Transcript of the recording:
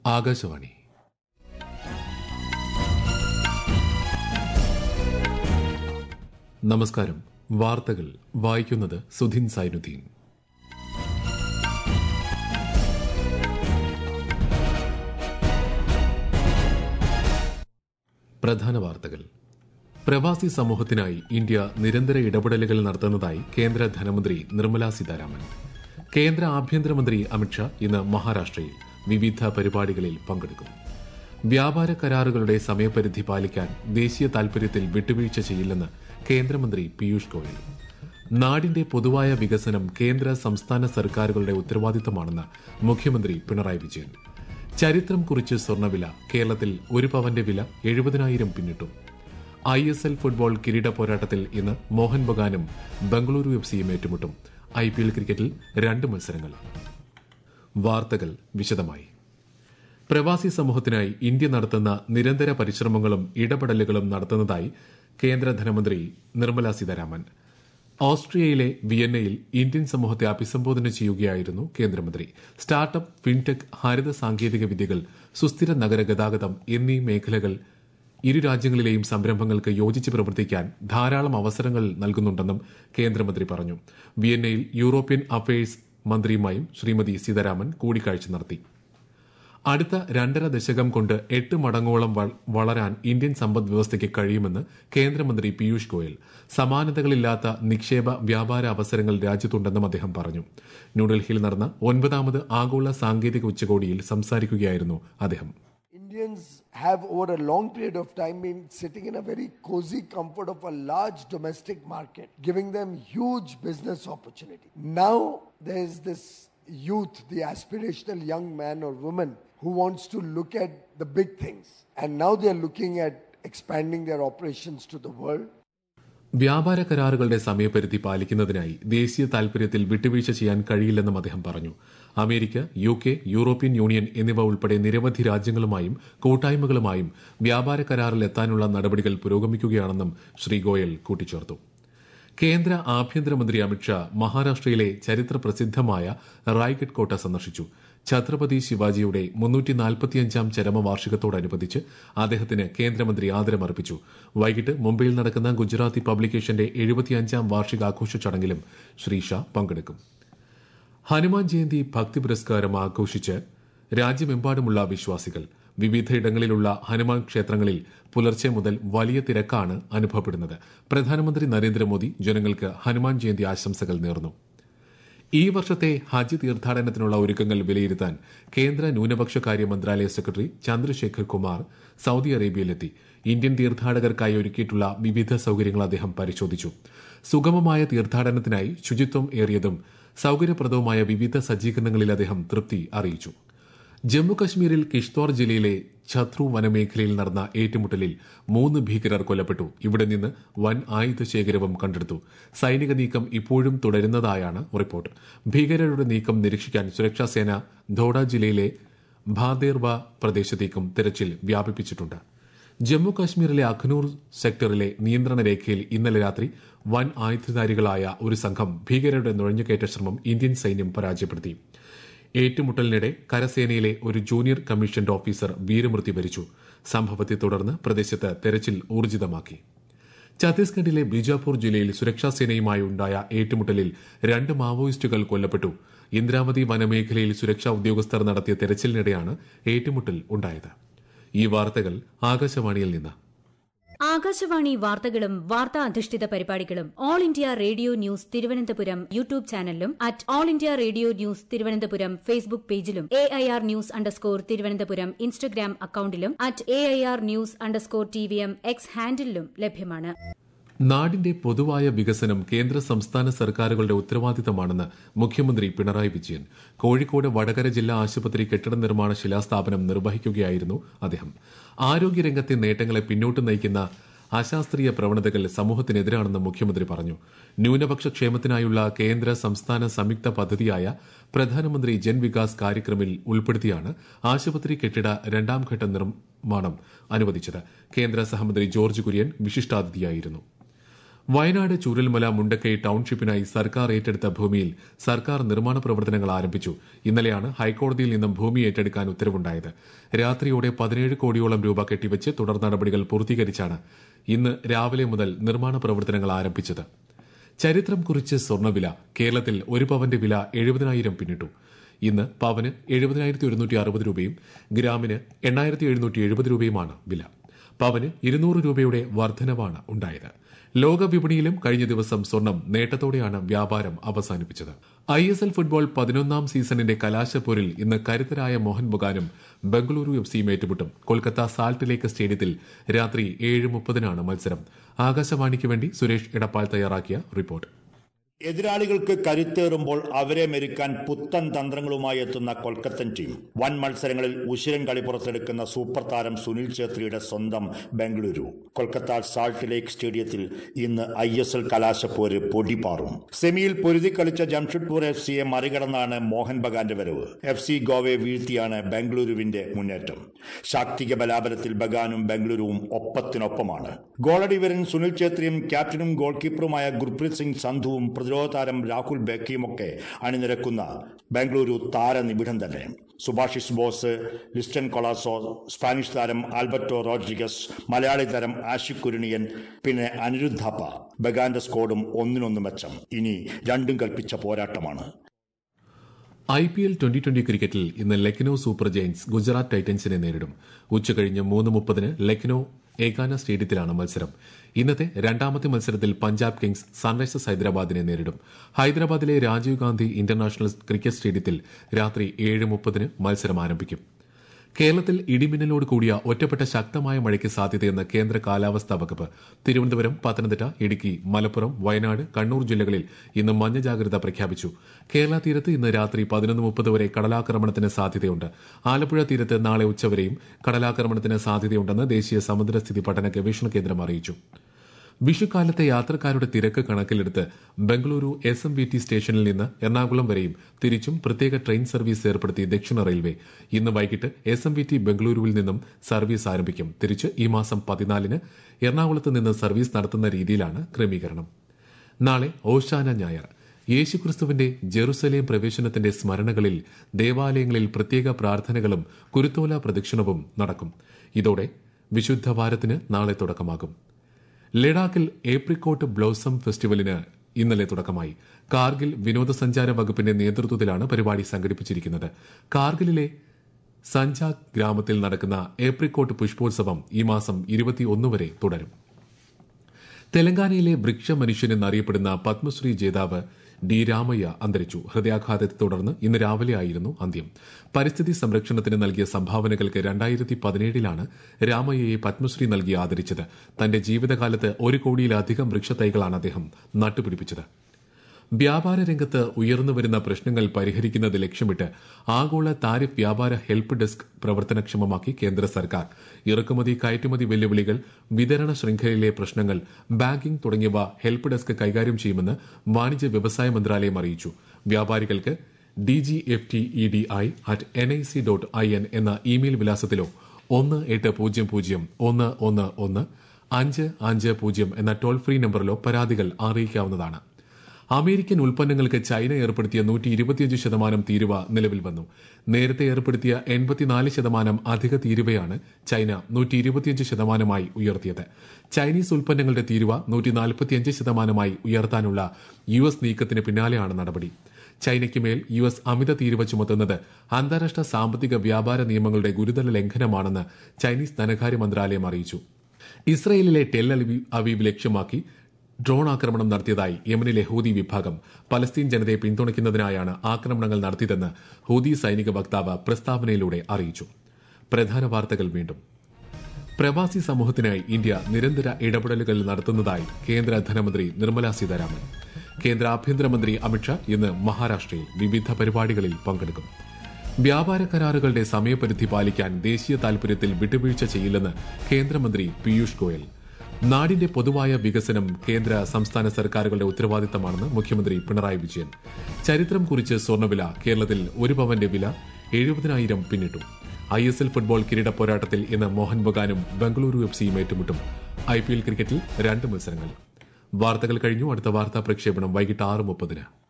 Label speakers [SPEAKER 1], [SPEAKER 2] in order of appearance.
[SPEAKER 1] ആകാശവാണി നമസ്കാരം വാർത്തകൾ വായിക്കുന്നത് സുധിൻ സൈനുദ്ദീൻ പ്രധാന വാർത്തകൾ പ്രവാസി സമൂഹത്തിനായി ഇന്ത്യ നിരന്തര ഇടപെടലുകൾ നടത്തുന്നതായി കേന്ദ്ര ധനമന്ത്രി നിർമ്മല സീതാരാമൻ കേന്ദ്ര ആഭ്യന്തരമന്ത്രി അമിത്ഷാ ഇന്ന് മഹാരാഷ്ട്രയിൽ വിവിധ പരിപാടികളിൽ പങ്കെടുക്കും വ്യാപാര കരാറുകളുടെ സമയപരിധി പാലിക്കാൻ ദേശീയ താൽപര്യത്തിൽ വിട്ടുവീഴ്ച ചെയ്യില്ലെന്ന് കേന്ദ്രമന്ത്രി പീയൂഷ് ഗോയൽ നാടിന്റെ പൊതുവായ വികസനം കേന്ദ്ര സംസ്ഥാന സർക്കാരുകളുടെ ഉത്തരവാദിത്തമാണെന്ന് മുഖ്യമന്ത്രി പിണറായി വിജയൻ ചരിത്രം കുറിച്ച് സ്വർണ്ണവില കേരളത്തിൽ ഒരു പവന്റെ വില എഴുപതിനായിരം പിന്നിട്ടു ഐ എസ് എൽ ഫുട്ബോൾ കിരീട പോരാട്ടത്തിൽ ഇന്ന് മോഹൻ ബഗാനും ബംഗളൂരു എഫ് സിയും ഏറ്റുമുട്ടും ഐ പി എൽ ക്രിക്കറ്റിൽ രണ്ട് മത്സരങ്ങൾ വാർത്തകൾ വിശദമായി പ്രവാസി സമൂഹത്തിനായി ഇന്ത്യ നടത്തുന്ന നിരന്തര പരിശ്രമങ്ങളും ഇടപെടലുകളും നടത്തുന്നതായി കേന്ദ്ര ധനമന്ത്രി നിർമ്മല സീതാരാമൻ ഓസ്ട്രിയയിലെ വിയന്നയിൽ ഇന്ത്യൻ സമൂഹത്തെ അഭിസംബോധന ചെയ്യുകയായിരുന്നു കേന്ദ്രമന്ത്രി സ്റ്റാർട്ടപ്പ് ഫിൻടെക് ഹരിത സാങ്കേതിക വിദ്യകൾ സുസ്ഥിര നഗര ഗതാഗതം എന്നീ മേഖലകൾ ഇരു രാജ്യങ്ങളിലെയും സംരംഭങ്ങൾക്ക് യോജിച്ച് പ്രവർത്തിക്കാൻ ധാരാളം അവസരങ്ങൾ നൽകുന്നുണ്ടെന്നും കേന്ദ്രമന്ത്രി പറഞ്ഞു വിയന്നയിൽ യൂറോപ്യൻ അഫയേഴ്സ് മന്ത്രിയുമായും ശ്രീമതി സീതാരാമൻ കൂടിക്കാഴ്ച നടത്തി അടുത്ത രണ്ടര ദശകം കൊണ്ട് എട്ട് മടങ്ങോളം വളരാൻ ഇന്ത്യൻ സമ്പദ് വ്യവസ്ഥയ്ക്ക് കഴിയുമെന്ന് കേന്ദ്രമന്ത്രി പീയൂഷ് ഗോയൽ സമാനതകളില്ലാത്ത നിക്ഷേപ വ്യാപാര അവസരങ്ങൾ രാജ്യത്തുണ്ടെന്നും അദ്ദേഹം പറഞ്ഞു ന്യൂഡൽഹിയിൽ നടന്ന ഒൻപതാമത് ആഗോള സാങ്കേതിക ഉച്ചകോടിയിൽ സംസാരിക്കുകയായിരുന്നു അദ്ദേഹം
[SPEAKER 2] Indians have over a long period of time been sitting in a very cozy comfort of a large domestic market, giving them huge business opportunity. Now there's this youth, the aspirational young man or woman who wants to look at the big things. And now they're looking at expanding their operations to the world.
[SPEAKER 1] വ്യാപാര കരാറുകളുടെ സമയപരിധി പാലിക്കുന്നതിനായി ദേശീയ താൽപര്യത്തിൽ വിട്ടുവീഴ്ച ചെയ്യാൻ കഴിയില്ലെന്നും അദ്ദേഹം പറഞ്ഞു America U K European union എന്നിവ ഉൾപ്പെടെ നിരവധി രാജ്യങ്ങളുമായും കൂട്ടായ്മകളുമായും വ്യാപാര കരാറിൽ എത്താനുള്ള നടപടികൾ പുരോഗമിക്കുകയാണെന്നും ശ്രീ ഗോയൽ കൂട്ടിച്ചേർത്തു കേന്ദ്ര ആഭ്യന്തരമന്ത്രി അമിത്ഷാ മഹാരാഷ്ട്രയിലെ ചരിത്ര പ്രസിദ്ധമായ റായ്ഗഡ് കോട്ട സന്ദർശിച്ചു ഛത്രപതി ശിവാജിയുടെ മുന്നൂറ്റി നാൽപ്പത്തിയഞ്ചാം ചരമവാർഷികത്തോടനുബന്ധിച്ച് അദ്ദേഹത്തിന് കേന്ദ്രമന്ത്രി ആദരമർപ്പിച്ചു വൈകിട്ട് മുംബൈയിൽ നടക്കുന്ന ഗുജറാത്തി പബ്ലിക്കേഷന്റെ എഴുപത്തിയഞ്ചാം വാർഷികാഘോഷ ചടങ്ങിലും ശ്രീ ഷാ പങ്കെടുക്കും ഹനുമാൻ ജയന്തി ഭക്തി പുരസ്കാരം ആഘോഷിച്ച് രാജ്യമെമ്പാടുമുള്ള വിശ്വാസികൾ വിവിധയിടങ്ങളിലുള്ള ഹനുമാൻ ക്ഷേത്രങ്ങളിൽ പുലർച്ചെ മുതൽ വലിയ തിരക്കാണ് അനുഭവപ്പെടുന്നത് പ്രധാനമന്ത്രി നരേന്ദ്രമോദി ജനങ്ങൾക്ക് ഹനുമാൻ ജയന്തി ആശംസകൾ നേർന്നു ഈ വർഷത്തെ ഹജ്ജ് തീർത്ഥാടനത്തിനുള്ള ഒരുക്കങ്ങൾ വിലയിരുത്താൻ കേന്ദ്ര ന്യൂനപക്ഷകാര്യ മന്ത്രാലയ സെക്രട്ടറി ചന്ദ്രശേഖർ കുമാർ സൌദി അറേബ്യയിലെത്തി ഇന്ത്യൻ തീർത്ഥാടകർക്കായി ഒരുക്കിയിട്ടുള്ള വിവിധ സൌകര്യങ്ങൾ അദ്ദേഹം പരിശോധിച്ചു സുഗമമായ തീർത്ഥാടനത്തിനായി ശുചിത്വം ഏറിയതും സൌകര്യപ്രദവുമായ വിവിധ സജ്ജീകരണങ്ങളിൽ അദ്ദേഹം തൃപ്തി അറിയിച്ചു ജമ്മുകശ്മീരിൽ കിഷ്ത്വാർ ജില്ലയിലെ ഛത്രു വനമേഖലയിൽ നടന്ന ഏറ്റുമുട്ടലിൽ മൂന്ന് ഭീകരർ കൊല്ലപ്പെട്ടു ഇവിടെ നിന്ന് വൻ ആയുധ ശേഖരവും കണ്ടെടുത്തു സൈനിക നീക്കം ഇപ്പോഴും തുടരുന്നതായാണ് റിപ്പോർട്ട് ഭീകരരുടെ നീക്കം നിരീക്ഷിക്കാൻ സുരക്ഷാസേന ധോഡ ജില്ലയിലെ ഭാദേർവ പ്രദേശത്തേക്കും തെരച്ചിൽ വ്യാപിപ്പിച്ചിട്ടുണ്ട് ജമ്മു കാശ്മീരിലെ അഖ്നൂർ സെക്ടറിലെ നിയന്ത്രണ രേഖയിൽ ഇന്നലെ രാത്രി വൻ ആയുധധാരികളായ ഒരു സംഘം ഭീകരരുടെ നുഴഞ്ഞുകയറ്റ ശ്രമം ഇന്ത്യൻ സൈന്യം പരാജയപ്പെടുത്തി ഏറ്റുമുട്ടലിനിടെ കരസേനയിലെ ഒരു ജൂനിയർ കമ്മീഷൻഡ് ഓഫീസർ വീരമൃത്യു വരിച്ചു സംഭവത്തെ തുടർന്ന് പ്രദേശത്ത് തെരച്ചിൽ ഊർജിതമാക്കി ഛത്തീസ്ഗഡിലെ ബിജാപൂർ ജില്ലയിൽ സുരക്ഷാസേനയുമായി ഉണ്ടായ ഏറ്റുമുട്ടലിൽ രണ്ട് മാവോയിസ്റ്റുകൾ കൊല്ലപ്പെട്ടു ഇന്ദ്രാവതി വനമേഖലയിൽ സുരക്ഷാ ഉദ്യോഗസ്ഥർ നടത്തിയ തെരച്ചിലിനിടെയാണ് ഏറ്റുമുട്ടൽ ഉണ്ടായത് ഈ വാർത്തകൾ ആകാശവാണിയിൽ നിന്ന്
[SPEAKER 3] ആകാശവാണി വാർത്തകളും വാർത്താ അധിഷ്ഠിത പരിപാടികളും all India radio news Thiruvananthapuram YouTube ചാനലിലും at all India radio news Thiruvananthapuram Facebook പേജിലും A I R news underscore Thiruvananthapuram Instagram അക്കൌണ്ടിലും at A I R news underscore T V M X ഹാൻഡിലും ലഭ്യമാണ്
[SPEAKER 1] നാടിന്റെ പൊതുവായ വികസനം കേന്ദ്ര സംസ്ഥാന സർക്കാരുകളുടെ ഉത്തരവാദിത്തമാണെന്ന് മുഖ്യമന്ത്രി പിണറായി വിജയൻ കോഴിക്കോട് വടകര ജില്ലാ ആശുപത്രി കെട്ടിട നിർമ്മാണ ശിലാസ്ഥാപനം നിർവഹിക്കുകയായിരുന്നു അദ്ദേഹം ആരോഗ്യരംഗത്തെ നേട്ടങ്ങളെ പിന്നോട്ട് നയിക്കുന്ന അശാസ്ത്രീയ പ്രവണതകൾ സമൂഹത്തിനെതിരാണെന്ന് മുഖ്യമന്ത്രി പറഞ്ഞു ന്യൂനപക്ഷ ക്ഷേമത്തിനായുള്ള കേന്ദ്ര സംസ്ഥാന സംയുക്ത പദ്ധതിയായ പ്രധാനമന്ത്രി ജൻ വികാസ് കാര്യക്രമിൽ ഉൾപ്പെടുത്തിയാണ് ആശുപത്രി കെട്ടിട രണ്ടാംഘട്ട നിർമ്മാണം അനുവദിച്ചത് കേന്ദ്ര സഹമന്ത്രി ജോർജ് കുര്യൻ വിശിഷ്ടാതിഥിയായിരുന്നു വയനാട് ചൂരൽമല മുണ്ടക്കൈ ടൌൺഷിപ്പിനായി സർക്കാർ ഏറ്റെടുത്ത ഭൂമിയിൽ സർക്കാർ നിർമ്മാണ പ്രവർത്തനങ്ങൾ ആരംഭിച്ചു ഇന്നലെയാണ് ഹൈക്കോടതിയിൽ നിന്നും ഭൂമി ഏറ്റെടുക്കാൻ ഉത്തരവുണ്ടായത് രാത്രിയോടെ പതിനേഴ് കോടിയോളം രൂപ കെട്ടിവച്ച് തുടർ നടപടികൾ പൂർത്തീകരിച്ചാണ് ഇന്ന് രാവിലെ മുതൽ നിർമ്മാണ പ്രവർത്തനങ്ങൾ ആരംഭിച്ചത് ചരിത്രം കുറിച്ച് സ്വർണ്ണവില കേരളത്തിൽ ഒരു പവന്റെ വില എഴുപതിനായിരം പിന്നിട്ടു ഇന്ന് പവന് എഴുപതിനായിരത്തി ഒരുന്നൂറ്റി അറുപത് രൂപയും ഗ്രാമിന് എണ്ണായിരത്തി എഴുന്നൂറ്റി എഴുപത് രൂപയുമാണ് വില പവന് ഇരുന്നൂറ് രൂപയുടെ വർധനവാണ് ഉണ്ടായത് ലോക വിപണിയിലും കഴിഞ്ഞ ദിവസം സ്വർണം നേട്ടത്തോടെയാണ് വ്യാപാരം അവസാനിപ്പിച്ചത് ഐ എസ് എൽ ഫുട്ബോൾ പതിനൊന്നാം സീസണിന്റെ കലാശപ്പോരിൽ ഇന്ന് കരുത്തരായ മോഹൻ ബഗാനും ബംഗളൂരു എഫ് സിയും ഏറ്റുമുട്ടും കൊൽക്കത്ത സാൾട്ട് ലേക്ക് സ്റ്റേഡിയത്തിൽ രാത്രി ഏഴ് മുപ്പതിനാണ് മത്സരം ആകാശവാണിക്ക് വേണ്ടി സുരേഷ് എടപ്പാൾ തയ്യാറാക്കിയ റിപ്പോർട്ട്
[SPEAKER 4] എതിരാളികൾക്ക് കരുത്തേറുമ്പോൾ അവരെ മെരുക്കാൻ പുത്തൻ തന്ത്രങ്ങളുമായി എത്തുന്ന കൊൽക്കത്തൻ ടീം വൻ മത്സരങ്ങളിൽ ഉശിരൻ കളി പുറത്തെടുക്കുന്ന സൂപ്പർ താരം സുനിൽ ഛേത്രിയുടെ സ്വന്തം ബംഗളൂരു കൊൽക്കത്ത സാൾട്ട് ലേക്ക് സ്റ്റേഡിയത്തിൽ ഇന്ന് ഐ എസ് എൽ കലാശപ്പോര് പൊടിപാറും സെമിയിൽ പൊരുതി കളിച്ച ജംഷഡ്പൂർ എഫ് സിയെ മറികടന്നാണ് മോഹൻ ബഗാന്റെ വരവ് എഫ് സി ഗോവയെ വീഴ്ത്തിയാണ് ബംഗളൂരുവിന്റെ മുന്നേറ്റം ശാക്തിക ബലാബലത്തിൽ ബഗാനും ബംഗളൂരുവും ഒപ്പത്തിനൊപ്പമാണ് ഗോളടി വരൻ സുനിൽ ഛേത്രിയും ക്യാപ്റ്റനും ഗോൾ കീപ്പറുമായ ഗുർപ്രീത് സിംഗ് സന്ധുവും പ്രതിരോധ താരം രാഹുൽ ബെക്കിയുമൊക്കെ അണിനിരക്കുന്ന ബാംഗ്ലൂരു താരനിബിഡം തന്നെ സുഭാഷിസ് ബോസ് ലിസ്റ്റൻ കൊളാസോ സ്പാനിഷ് താരം ആൽബർട്ടോ റോഡ്രിഗസ് മലയാളി താരം ആഷിഖ് കുരുണിയൻ പിന്നെ അനിരുദ്ധ ഥാപ്പ ബഗാന്റെ സ്കോഡും ഒന്നിനൊന്ന് മെച്ചം ഇനി രണ്ടും കൽപ്പിച്ച പോരാട്ടമാണ്
[SPEAKER 1] I P L twenty twenty ക്രിക്കറ്റിൽ ഇന്ന് ലക്നൌ സൂപ്പർ ജയന്റ്സ് ഗുജറാത്ത് ടൈറ്റൻസിനെ നേരിടും ഉച്ചകഴിഞ്ഞ് മൂന്ന് മുപ്പതിന് ലക്നൌ ഏകാന സ്റ്റേഡിയത്തിലാണ് മത്സരം ഇന്നത്തെ രണ്ടാമത്തെ മത്സരത്തിൽ പഞ്ചാബ് കിങ്സ് സൺറൈസേഴ്സ് ഹൈദരാബാദിനെ നേരിടും ഹൈദരാബാദിലെ രാജീവ് ഗാന്ധി ഇന്റർനാഷണൽ ക്രിക്കറ്റ് സ്റ്റേഡിയത്തിൽ രാത്രി ഏഴ് മുപ്പതിന് മത്സരം ആരംഭിക്കും കേരളത്തിൽ ഇടിമിന്നലോട് കൂടിയ ഒറ്റപ്പെട്ട ശക്തമായ മഴയ്ക്ക് സാധ്യതയെന്ന് കേന്ദ്ര കാലാവസ്ഥാ വകുപ്പ് തിരുവനന്തപുരം പത്തനംതിട്ട ഇടുക്കി മലപ്പുറം വയനാട് കണ്ണൂർ ജില്ലകളിൽ ഇന്ന് മഞ്ഞ ജാഗ്രത പ്രഖ്യാപിച്ചു കേരള തീരത്ത് ഇന്ന് രാത്രി പതിനൊന്ന് മുപ്പത് വരെ കടലാക്രമണത്തിന് സാധ്യതയുണ്ട് ആലപ്പുഴ തീരത്ത് നാളെ ഉച്ചവരെയും കടലാക്രമണത്തിന് സാധ്യതയുണ്ടെന്ന് ദേശീയ സമുദ്രസ്ഥിതി പഠന ഗവേഷണ കേന്ദ്രം അറിയിച്ചു വിഷുക്കാലത്തെ യാത്രക്കാരുടെ തിരക്ക് കണക്കിലെടുത്ത് Bengaluru S M B T സ്റ്റേഷനിൽ നിന്ന് എറണാകുളം വരെയും തിരിച്ചും പ്രത്യേക ട്രെയിൻ സർവീസ് ഏർപ്പെടുത്തി ദക്ഷിണ റെയിൽവേ ഇന്ന് വൈകിട്ട് എസ് എം ബി ടി ബംഗളൂരുവിൽ നിന്നും സർവീസ് ആരംഭിക്കും തിരിച്ച് ഈ മാസം പതിനാലിന് എറണാകുളത്ത് നിന്ന് സർവീസ് നടത്തുന്ന രീതിയിലാണ് ക്രമീകരണം നാളെ ഓശാന ഞായർ യേശുക്രിസ്തുവിന്റെ ജെറുസലേം പ്രവേശനത്തിന്റെ സ്മരണകളിൽ ദേവാലയങ്ങളിൽ പ്രത്യേക പ്രാർത്ഥനകളും കുരുത്തോല പ്രദക്ഷിണവും നടക്കും ഇതോടെ വിശുദ്ധ വാരത്തിന് നാളെ തുടക്കമാകും ലഡാക്കിൽ ഏപ്രിക്കോട്ട് ബ്ലോസം ഫെസ്റ്റിവലിന് ഇന്നലെ തുടക്കമായി കാർഗിൽ വിനോദസഞ്ചാര വകുപ്പിന്റെ നേതൃത്വത്തിലാണ് പരിപാടി സംഘടിപ്പിച്ചിരിക്കുന്നത് കാർഗിലിലെ സഞ്ചാക് ഗ്രാമത്തിൽ നടക്കുന്ന ഏപ്രിക്കോട്ട് പുഷ്പോത്സവം ഈ മാസം ഇരുപത്തിയൊന്ന് വരെ തുടരും തെലങ്കാനയിലെ വൃക്ഷ മനുഷ്യൻ എന്നറിയപ്പെടുന്ന പത്മശ്രീ ജേതാവ് ഡി രാമയ്യ അന്തരിച്ചു ഹൃദയാഘാതത്തെ തുടർന്ന് ഇന്ന് രാവിലെയായിരുന്നു അന്ത്യം പരിസ്ഥിതി സംരക്ഷണത്തിന് നൽകിയ സംഭാവനകൾക്ക് രണ്ടായിരത്തി പതിനേഴിലാണ് രാമയ്യയെ പത്മശ്രീ നൽകി ആദരിച്ചത് തന്റെ ജീവിതകാലത്ത് ഒരു കോടിയിലധികം വൃക്ഷത്തൈകളാണ് അദ്ദേഹം നട്ടുപിടിപ്പിച്ചത് വ്യാപാര രംഗത്ത് ഉയർന്നുവരുന്ന പ്രശ്നങ്ങൾ പരിഹരിക്കുന്നത് ലക്ഷ്യമിട്ട് ആഗോള താരിഫ് വ്യാപാര ഹെൽപ്പ് ഡെസ്ക് പ്രവർത്തനക്ഷമമാക്കി കേന്ദ്ര സർക്കാർ ഇറക്കുമതി കയറ്റുമതി വെല്ലുവിളികൾ വിതരണ ശൃംഖലയിലെ പ്രശ്നങ്ങൾ ബാങ്കിംഗ് തുടങ്ങിയവ ഹെൽപ്പ് ഡെസ്ക് കൈകാര്യം ചെയ്യുമെന്ന് വാണിജ്യ വ്യവസായ മന്ത്രാലയം അറിയിച്ചു വ്യാപാരികൾക്ക് D G F T E D I at N I C dot I N എന്ന ഇമെയിൽ വിലാസത്തിലോ ഒന്ന് എട്ട് പൂജ്യം പൂജ്യം ഒന്ന് ഒന്ന് ഒന്ന് അഞ്ച് അഞ്ച് പൂജ്യം എന്ന ടോൾ ഫ്രീ നമ്പറിലോ പരാതികൾ അറിയിക്കാവുന്നതാണ് അമേരിക്കൻ ഉൽപ്പന്നങ്ങൾക്ക് ചൈന ഏർപ്പെടുത്തിയ നൂറ്റി ഇരുപത്തിയഞ്ച് ശതമാനം തീരുവ നിലവിൽ വന്നു നേരത്തെ ഏർപ്പെടുത്തിയ എൺപത്തിനാല് ശതമാനം അധിക തീരുവയാണ് ചൈന നൂറ്റി ഇരുപത്തിയഞ്ച് ശതമാനമായി ഉയർത്തിയത് ചൈനീസ് ഉൽപ്പന്നങ്ങളുടെ തീരുവ നൂറ്റി നാൽപ്പത്തിയഞ്ച് ശതമാനമായി ഉയർത്താനുള്ള യു എസ് നീക്കത്തിന് പിന്നാലെയാണ് നടപടി ചൈനയ്ക്ക് മേൽ യു എസ് അമിത തീരുവ ചുമത്തുന്നത് അന്താരാഷ്ട്ര സാമ്പത്തിക വ്യാപാര നിയമങ്ങളുടെ ഗുരുതര ലംഘനമാണെന്ന് ചൈനീസ് ധനകാര്യ മന്ത്രാലയം അറിയിച്ചു ഇസ്രയേലിലെ ടെൽ അവീവ് ലക്ഷ്യമാക്കി ഡ്രോൺ ആക്രമണം നടത്തിയതായി യമനിലെ ഹൂതി വിഭാഗം പലസ്തീൻ ജനതയെ പിന്തുണയ്ക്കുന്നതിനായാണ് ആക്രമണങ്ങൾ നടത്തിയതെന്ന് ഹൂതി സൈനിക വക്താവ് പ്രസ്താവനയിലൂടെ അറിയിച്ചു പ്രധാന വാർത്തകൾ വീണ്ടും പ്രവാസി സമൂഹത്തിനായി ഇന്ത്യ നിരന്തര ഇടപെടലുകൾ നടത്തുന്നതായി കേന്ദ്ര ധനമന്ത്രി നിർമ്മല സീതാരാമൻ കേന്ദ്ര ആഭ്യന്തരമന്ത്രി അമിത്ഷാ ഇന്ന് മഹാരാഷ്ട്രയിൽ വിവിധ പരിപാടികളിൽ പങ്കെടുക്കും വ്യാപാര കരാറുകളുടെ സമയപരിധി പാലിക്കാൻ ദേശീയ താൽപര്യത്തിൽ വിട്ടുവീഴ്ച ചെയ്യില്ലെന്ന് കേന്ദ്രമന്ത്രി പീയൂഷ് ഗോയൽ നാടിന്റെ പൊതുവായ വികസനം കേന്ദ്ര സംസ്ഥാന സർക്കാരുകളുടെ ഉത്തരവാദിത്തമാണെന്ന് മുഖ്യമന്ത്രി പിണറായി വിജയൻ ചരിത്രം കുറിച്ച് സ്വർണ്ണവില കേരളത്തിൽ ഒരു പവന്റെ വില എഴുപതിനായിരം പിന്നിട്ടു ഐ എസ് എൽ ഫുട്ബോൾ കിരീട പോരാട്ടത്തിൽ ഇന്ന് മോഹൻ ബഗാനും ബംഗളൂരു എഫ് സിയും ഏറ്റുമുട്ടും ഐ പി എൽ ക്രിക്കറ്റിൽ രണ്ട് മത്സരങ്ങൾ വാർത്തകൾ കഴിഞ്ഞു അടുത്ത വാർത്താ പ്രക്ഷേപണം വൈകിട്ട് ആറ് മുപ്പതിന്